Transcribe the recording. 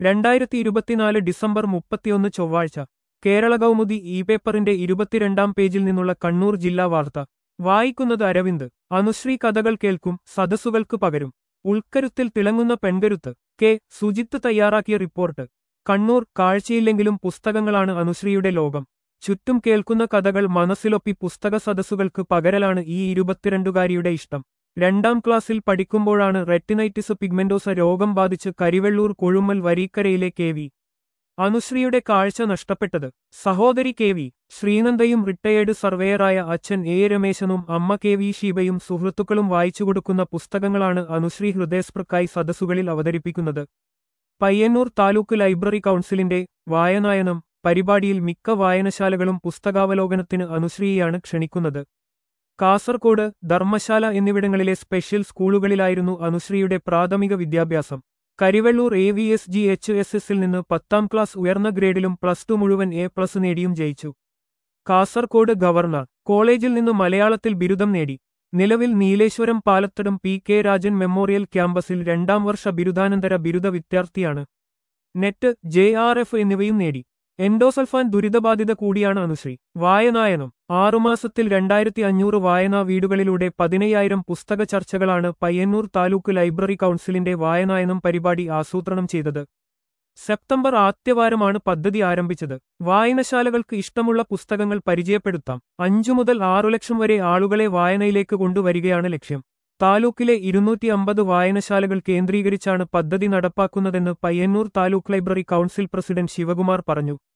രണ്ടായിരത്തി ഇരുപത്തിനാല് ഡിസംബർ മുപ്പത്തിയൊന്ന് ചൊവ്വാഴ്ച കേരള കൗമുദി ഇ പേപ്പറിന്റെ ഇരുപത്തിരണ്ടാം പേജിൽ നിന്നുള്ള കണ്ണൂർ ജില്ലാ വാർത്ത വായിക്കുന്നത് അരവിന്ദ് അനുശ്രീ കഥകൾ കേൾക്കും സദസ്സുകൾക്ക് പകരും ഉൾക്കരുത്തിൽ തിളങ്ങുന്ന പെൺകരുത്ത് കെ സുജിത്ത് തയ്യാറാക്കിയ റിപ്പോർട്ട് കണ്ണൂർ കാഴ്ചയില്ലെങ്കിലും പുസ്തകങ്ങളാണ് അനുശ്രീയുടെ ലോകം ചുറ്റും കേൾക്കുന്ന കഥകൾ മനസ്സിലൊപ്പി പുസ്തക സദസ്സുകൾക്ക് പകരലാണ് ഈ ഇരുപത്തിരണ്ടുകാരിയുടെ ഇഷ്ടം രണ്ടാം ക്ലാസ്സിൽ പഠിക്കുമ്പോഴാണ് റെറ്റിനൈറ്റിസ് പിഗ്മെന്റോസ രോഗം ബാധിച്ച് കരിവെള്ളൂർ കൊഴുമ്മൽ വരീക്കരയിലെ കെ വി അനുശ്രീയുടെ കാഴ്ച നഷ്ടപ്പെട്ടത് സഹോദരി കെ വി ശ്രീനന്ദയും റിട്ടയേർഡ് സർവേയറായ അച്ഛൻ എ രമേശനും അമ്മ കെ വി ഷീബയും സുഹൃത്തുക്കളും വായിച്ചുകൊടുക്കുന്ന പുസ്തകങ്ങളാണ് അനുശ്രീ ഹൃദയസ്പൃക്കായി സദസ്സുകളിൽ അവതരിപ്പിക്കുന്നത് പയ്യന്നൂർ താലൂക്ക് ലൈബ്രറി കൗൺസിലിന്റെ വായനായനം പരിപാടിയിൽ മിക്ക വായനശാലകളും പുസ്തകാവലോകനത്തിന് അനുശ്രീയെയാണ് ക്ഷണിക്കുന്നത് കാസർകോട് ധർമ്മശാല എന്നിവിടങ്ങളിലെ സ്പെഷ്യൽ സ്കൂളുകളിലായിരുന്നു അനുശ്രീയുടെ പ്രാഥമിക വിദ്യാഭ്യാസം Karivellur A V S G H S എസിൽ നിന്ന് പത്താം ക്ലാസ് ഉയർന്ന ഗ്രേഡിലും പ്ലസ് ടു മുഴുവൻ എ പ്ലസ് നേടിയും ജയിച്ചു കാസർകോട് ഗവർണർ കോളേജിൽ നിന്ന് മലയാളത്തിൽ ബിരുദം നേടി നിലവിൽ Nileshwaram Palathadam P K Rajan memorial ക്യാമ്പസിൽ രണ്ടാം വർഷ ബിരുദാനന്തര ബിരുദ വിദ്യാർത്ഥിയാണ് നെറ്റ് ജെ ആർ എഫ് എന്നിവയും നേടി എൻഡോസൾഫാൻ ദുരിതബാധിത കൂടിയാണ് അനുശ്രീ വായനായനം ആറുമാസത്തിൽ രണ്ടായിരത്തി അഞ്ഞൂറ് വായനാ വീടുകളിലൂടെ പതിനയ്യായിരം പുസ്തക ചർച്ചകളാണ് പയ്യന്നൂർ താലൂക്ക് ലൈബ്രറി കൗൺസിലിന്റെ വായനായനം പരിപാടി ആസൂത്രണം ചെയ്തത് സെപ്റ്റംബർ ആദ്യവാരമാണ് പദ്ധതി ആരംഭിച്ചത് വായനശാലകൾക്ക് ഇഷ്ടമുള്ള പുസ്തകങ്ങൾ പരിചയപ്പെടുത്താം അഞ്ചു മുതൽ ആറു ലക്ഷം വരെ ആളുകളെ വായനയിലേക്ക് കൊണ്ടുവരികയാണ് ലക്ഷ്യം താലൂക്കിലെ ഇരുന്നൂറ്റി അമ്പത് വായനശാലകൾ കേന്ദ്രീകരിച്ചാണ് പദ്ധതി നടപ്പാക്കുന്നതെന്ന് Payyanur taluk library council president Sivakumar പറഞ്ഞു